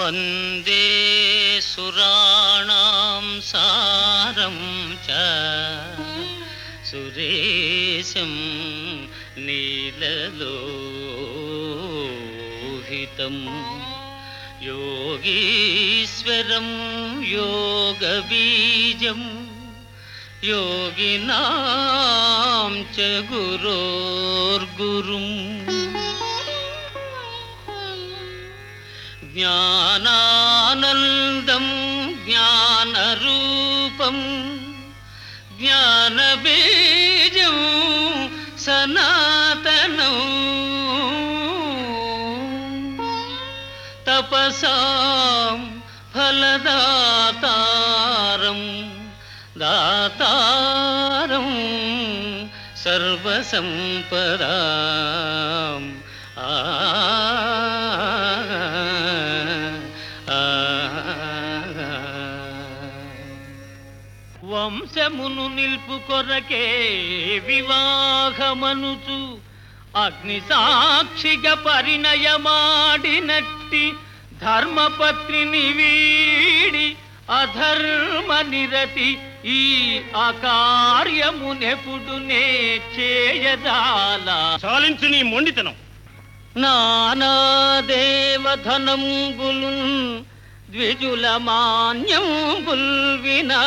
వందే సురాణాం సారం చ సురేశం నీలలోహితం యోగీశ్వరం యోగబీజం యోగినాం చ గురోర్గురుం జ్ఞానానందం జ్ఞానరూపం జ్ఞానబీజం సనాతనం తపసాం ఫలదాతారం దాతారం సర్వసంపదాం ఆ ఆ, వంశమును నిల్పు కొరకే వివాహమనుచు అగ్ని సాక్షిగా పరిణయమాడినట్టి ధర్మపత్రిని వీడి అధర్మ నిరతి ఈ అకార్యమునెప్పుడునే చేయజాలా చాలించు నీ మొండితనం నానాదేవధనంబులు ద్విజుల మాన్యంబుల్ వినా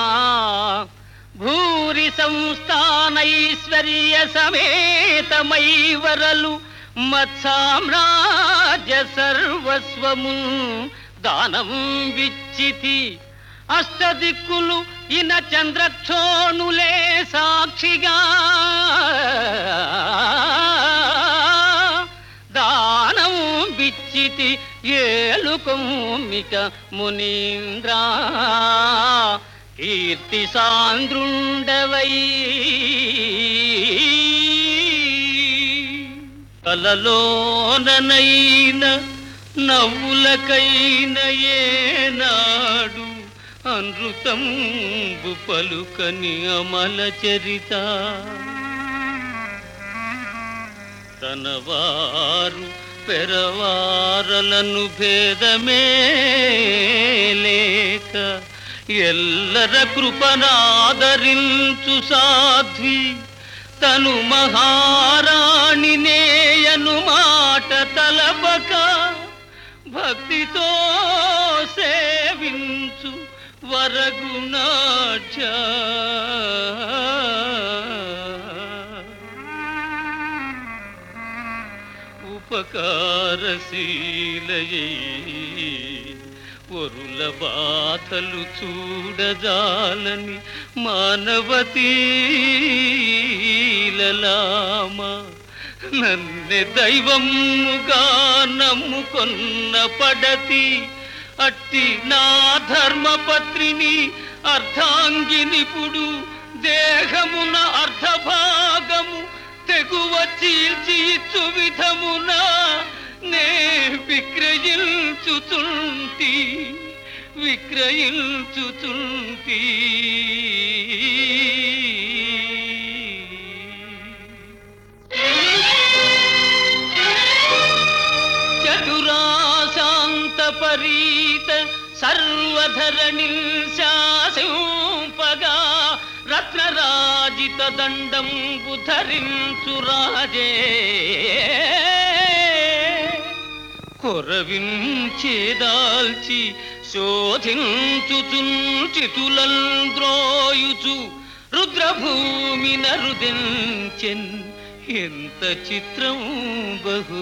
భూరి సంస్థానైశ్వర్య సమేతమై వరలు మత్సామ్రాజ్య సర్వస్వము దానం విచ్చితి అష్టదిక్కులు ఇన చంద్రక్షోణులే సాక్షిగా దానం బిచ్చితి ఏలుకొమ్మిక మునీంద్ర కీర్తి సాంద్రుండవై కలలోననైన నవ్వులకైన ఏనాడు అనృతంబు పలుకని అమల చరిత తన వారు పెరవారలను భేదమే లేక ఎల్లర కృపనాదరించు సాధ్వి తను మహారాణి నేయను మాట తలపక భక్తితో సేవించు వరగుణాఢ్య ఉపకారశీలయై వరుల బాధలు చూడజాలని మానవతీలలామా నన్నె దైవముగా నమ్ముకొన్న పడతి అట్టి నా ధర్మపత్రిని అర్ధాంగినిపుడు దేహమున అర్ధభాగము తెగువ చీల్చి ఇచ్చు విధమున నే విక్రయించుచుంటి విక్రయించుచుంటి చతురాశాంత పరీత సర్వధరణి శాసింపగా రత్నరాజిత దండం ధరించు రాజే కొరవించేదాల్చి శోధించుచుంచితులంద్రోయుచు రుద్రభూమి నరుదించెన్ ఎంత చిత్రం బహు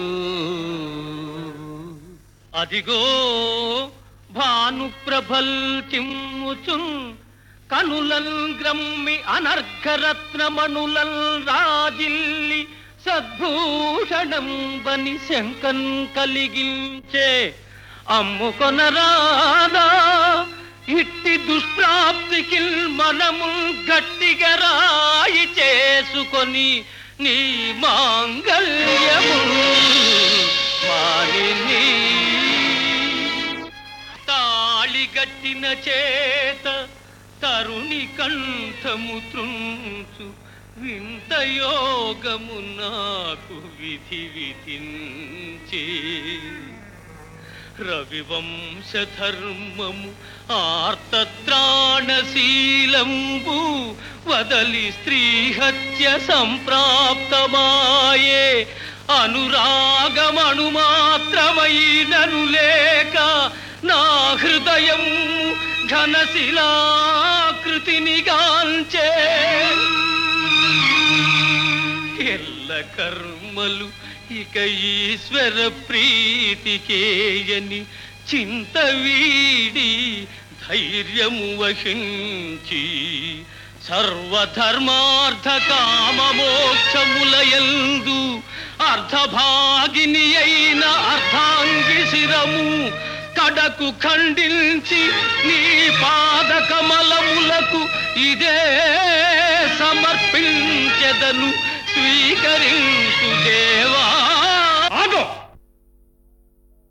అదిగో భానుప్రభల్ చిమ్ముచున్ కనులల్ గ్రమ్మి అనర్ఘరత్నమణులల్ రాజిల్లి సద్భూషణం బని శంకన్ కలిగించే అమ్ముకొనరాదా ఇట్టి దుష్ప్రాప్తికి మనము గట్టిగా రాయి చేసుకొని నీ మాంగల్యము మానిని తాళిగట్టిన చేత తరుణి కంఠము త్రుంచు వింత యోగము నాకు విధి విధించే రవివంశ ధర్మము ఆర్తత్రాణశీలంబు వదలి స్త్రీ హత్య సంప్రాప్తమాయే అనురాగమణు మాత్రమైనను లేక నా హృదయం ఘనశిలాకృతిని గాంచే ఎల్ల కర్మలు ఇక ఈశ్వర ప్రీతికేయని చింత వీడి ధైర్యము వహించి సర్వధర్మార్థ కామమోక్షములయందు అర్ధభాగిని అయిన అర్ధాంగి శిరము కడకు ఖండించి నీ పాదకమలములకు ఇదే సమర్పించెదను స్వీకరించు దేవా